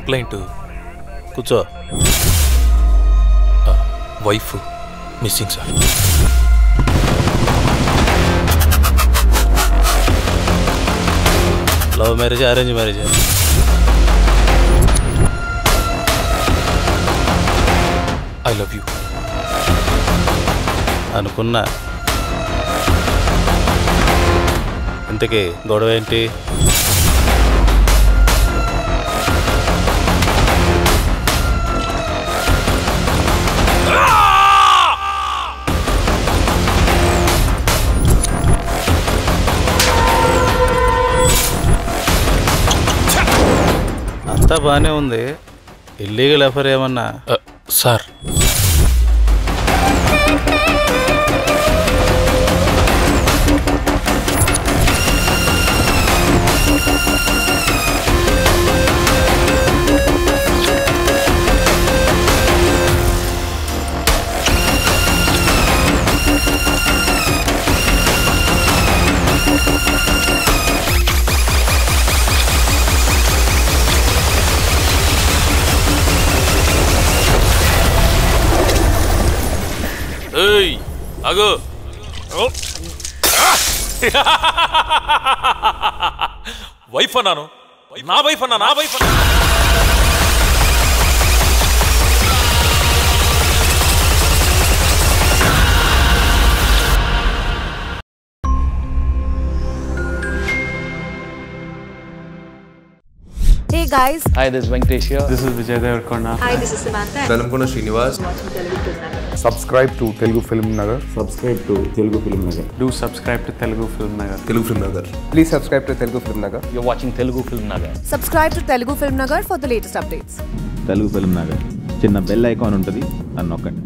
Complaint కూర్చో wife missing sir love marriage arrange marriage I love you అనుకున్నా ఇంతకీ గొడవ ఏంటి అంతా బాగానే ఉంది ఇల్లీగల్ ఎఫర్ ఏమన్నా సార్ ఏయ్ అగో వైఫ్ అన్నాను నా వైఫ్ అన్నా నా వైఫ్ అన్నా Hey guys, Hi, this is Venkatesh here. This is Vijay Devarkonda. hi, this is Samantha. Velankonda Srinivas subscribe to Telugu Film Nagar. Do subscribe to Telugu Film Nagar. Telugu film Nagar Please subscribe to Telugu Film Nagar. You're watching Telugu Film Nagar. Subscribe to Telugu Film Nagar for the latest updates. Telugu film Nagar చిన్న bell icon ఉంటుంది దాన్ని నొక్కండి